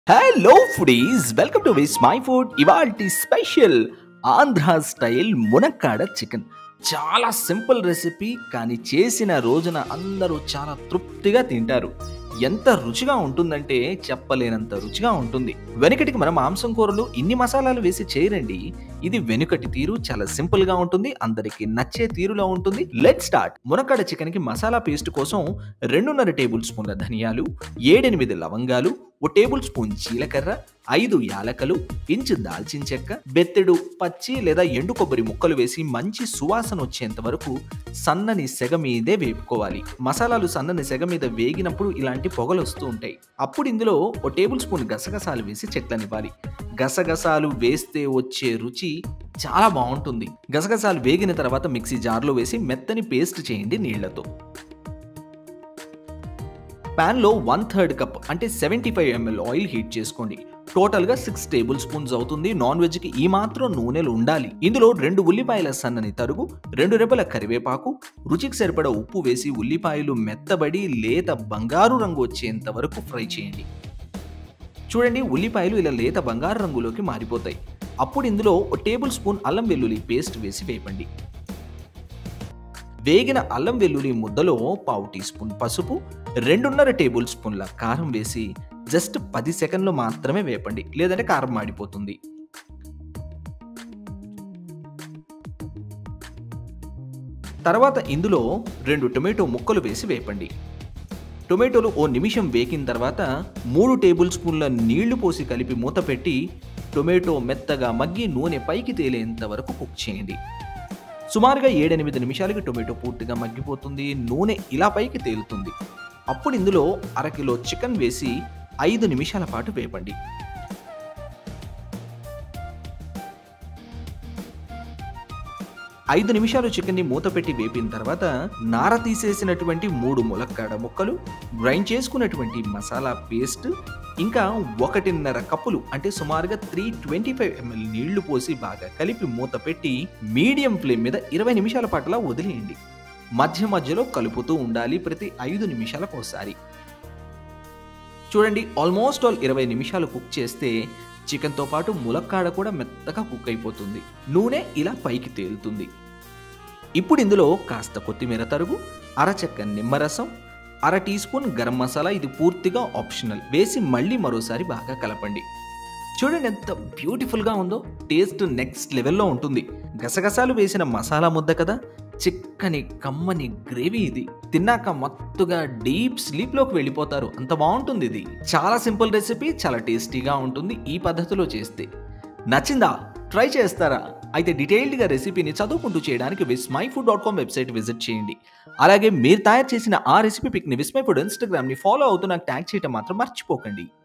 hello foodies welcome to Vismai food ఇవాల్టి special Andhra style మునక్కాడ chicken చాలా సింపుల్ రెసిపీ కానీ చేసిన రోజున అందరూ చాలా తృప్తిగా తింటారు ఎంత రుచిగా ఉంటుందంటే చెప్పలేనంత రుచిగా ఉంటుంది వెనుకటికి మన మాంసం కూరలు ఇన్ని మసాలాలు వేసి చేయరండి ఇది వెనుకటి తీరు చాలా సింపుల్ గా ఉంటుంది అందరికి నచ్చే తీరులో ఉంటుంది లెట్ స్టార్ట్ మునక్కాడ చికెన్ కి మసాలా పేస్ట్ కోసం రెండున్నర టేబుల్ స్పూన్ల ధనియాలు ఏడెనిమిది లవంగాలు ఓ టేబుల్ స్పూన్ జీలకర్ర ఐదు యాలకలు ఇంచు దాల్చిన చెక్క బెత్తెడు పచ్చి లేదా ఎండు కొబ్బరి ముక్కలు వేసి మంచి సువాసన వచ్చేంత వరకు సన్నని సెగ మీదే వేపుకోవాలి మసాలాలు సన్నని సెగ మీద వేగినప్పుడు ఇలాంటి పొగలు వస్తూ ఉంటాయి అప్పుడు ఇందులో ఓ టేబుల్ స్పూన్ గసగసాలు వేసి చెట్లనివ్వాలి గసగసాలు వేస్తే వచ్చే రుచి చాలా బాగుంటుంది గసగసాలు వేగిన తర్వాత మిక్సీ జార్లో వేసి మెత్తని పేస్ట్ చేయండి నీళ్లతో ప్యాన్లో వన్ థర్డ్ కప్ అంటే seventy five ML oil heat చేసుకోండి టోటల్గా సిక్స్ టేబుల్ స్పూన్స్ అవుతుంది నాన్ వెజ్కి ఈ మాత్రం నూనెలు ఉండాలి ఇందులో రెండు ఉల్లిపాయల సన్నని తరుగు రెండు రెబ్బల కరివేపాకు రుచికి సరిపడ ఉప్పు వేసి ఉల్లిపాయలు మెత్తబడి లేత బంగారు రంగు వచ్చేంత వరకు ఫ్రై చేయండి చూడండి ఉల్లిపాయలు ఇలా లేత బంగారు రంగులోకి మారిపోతాయి అప్పుడు ఇందులో ఒక టేబుల్ స్పూన్ అల్లం వెల్లుల్లి పేస్ట్ వేసి వేపండి వేగిన అల్లం వెల్లుల్లి ముద్దలో పావు టీ స్పూన్ పసుపు రెండున్నర టేబుల్ స్పూన్ల కారం వేసి జస్ట్ పది సెకండ్లు మాత్రమే వేపండి లేదంటే కారం మాడిపోతుంది తర్వాత ఇందులో రెండు టొమాటో ముక్కలు వేసి వేపండి టొమాటోలు ఓ నిమిషం వేగిన తర్వాత మూడు టేబుల్ స్పూన్ల నీళ్లు పోసి కలిపి మూత పెట్టి టొమాటో మెత్తగా మగ్గి నూనె పైకి తేలేంత వరకు కుక్ చేయండి సుమారుగా ఏడెనిమిది నిమిషాలకి టొమాటో పూర్తిగా మగ్గిపోతుంది నూనె ఇలా పైకి తేలుతుంది అప్పుడు ఇందులో అరకిలో చికెన్ వేసి ఐదు నిమిషాల పాటు వేపండి ఐదు నిమిషాలు చికెన్ని మూత పెట్టి వేపిన తర్వాత నార తీసేసినటువంటి మూడు ములక్కాడ ముక్కలు గ్రైండ్ చేసుకున్నటువంటి మసాలా పేస్ట్ ఇంకా ఒకటిన్నర కప్పులు అంటే సుమారుగా త్రీ ట్వంటీ ఫైవ్ ఎంఎల్ నీళ్లు పోసి బాగా కలిపి మూత పెట్టి మీడియం ఫ్లేమ్ మీద ఇరవై నిమిషాల పాటులా వదిలేయండి మధ్య మధ్యలో కలుపుతూ ఉండాలి ప్రతి ఐదు నిమిషాలకు ఒకసారి చూడండి ఆల్మోస్ట్ ఆల్ ఇరవై నిమిషాలు కుక్ చేస్తే చికెన్తో పాటు ములక్కాడ కూడా మెత్తగా కుక్ అయిపోతుంది నూనె ఇలా పైకి తేలుతుంది ఇప్పుడు ఇందులో కాస్త కొత్తిమీర తరుగు అరచెక్క నిమ్మరసం అర టీ స్పూన్ గరం మసాలా ఇది పూర్తిగా ఆప్షనల్ వేసి మళ్ళీ మరోసారి బాగా కలపండి చూడండి ఎంత బ్యూటిఫుల్గా ఉందో టేస్ట్ నెక్స్ట్ లెవెల్లో ఉంటుంది గసగసాలు వేసిన మసాలా ముద్ద కదా చిక్కని కమ్మని గ్రేవీ ఇది తిన్నాక మత్తుగా డీప్ స్లీప్లోకి వెళ్ళిపోతారు అంత బాగుంటుంది ఇది చాలా సింపుల్ రెసిపీ చాలా టేస్టీగా ఉంటుంది ఈ పద్ధతిలో చేస్తే నచ్చిందా ట్రై చేస్తారా అయితే డీటెయిల్డ్గా రెసిపీని చదువుకుంటూ చేయడానికి Vismai food dot com website visit చేయండి అలాగే మీరు తయారు చేసిన ఆ రెసిపీ పిక్ని విస్మై ఫుడ్ ఇన్స్టాగ్రామ్ని ఫాలో అవుతూ నాకు ట్యాగ్ చేయడం మాత్రం మర్చిపోకండి